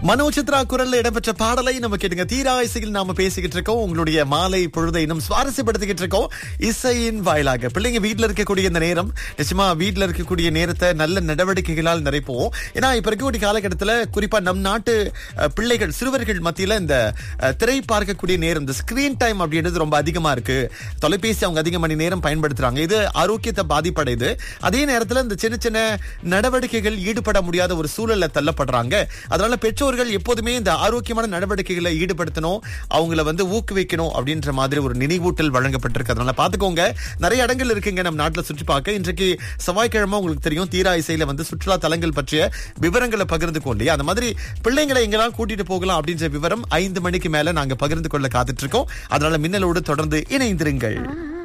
மனோ சித்ரா குரல்ல இடம்பெற்ற பாடலை நம்ம கேட்டுங்க தீரா இசையில் நாம பேசிக்கிட்டு இருக்கோம் உங்களுடைய மாலை பொழுதை இன்னும் சுவாரஸ்யப்படுத்திக்கிட்டு இருக்கோம் இசையின் வாயிலாக பிள்ளைங்க வீட்ல இருக்கக்கூடிய இந்த நேரம் நிச்சயமா வீட்ல இருக்கக்கூடிய நேரத்தை நல்ல நடவடிக்கைகளால் நிறைப்போம் ஏன்னா இப்ப இருக்கக்கூடிய காலகட்டத்துல குறிப்பா நம் நாட்டு அஹ், பிள்ளைகள் சிறுவர்கள் மத்தியில இந்த அஹ், திரை பார்க்கக்கூடிய நேரம் இந்த ஸ்கிரீன் டைம் அப்படின்றது ரொம்ப அதிகமா இருக்கு தொலைபேசி அவங்க அதிக மணி நேரம் பயன்படுத்துறாங்க இது ஆரோக்கியத்தை பாதிப்படையுது அதே நேரத்துல இந்த சின்ன சின்ன நடவடிக்கைகள் ஈடுபட முடியாத ஒரு சூழல்ல தள்ளப்படுறாங்க அதனால பெற்றோர்கள் எப்போதுமே இந்த ஆரோக்கியமான நடவடிக்கைகளை ஈடுபடுத்தணும் அவங்கள வந்து ஊக்குவிக்கணும் அப்படின்ற மாதிரி ஒரு நினைவூட்டல் வழங்கப்பட்டிருக்கு அதனால பாத்துக்கோங்க நிறைய இடங்கள் இருக்குங்க நம்ம நாட்டுல சுற்றி பார்க்க இன்றைக்கு செவ்வாய்க்கிழமை உங்களுக்கு தெரியும் தீரா இசையில வந்து சுற்றுலா தலங்கள் பற்றிய விவரங்களை பகிர்ந்துக்கோ இல்லையா அந்த மாதிரி பிள்ளைங்களை எங்கெல்லாம் கூட்டிட்டு போகலாம் அப்படின்ற விவரம் ஐந்து மணிக்கு மேல நாங்க பகிர்ந்து கொள்ள காத்துட்டு இருக்கோம் அதனால மின்னலோடு தொடர்ந்து இணைந்திருங்கள்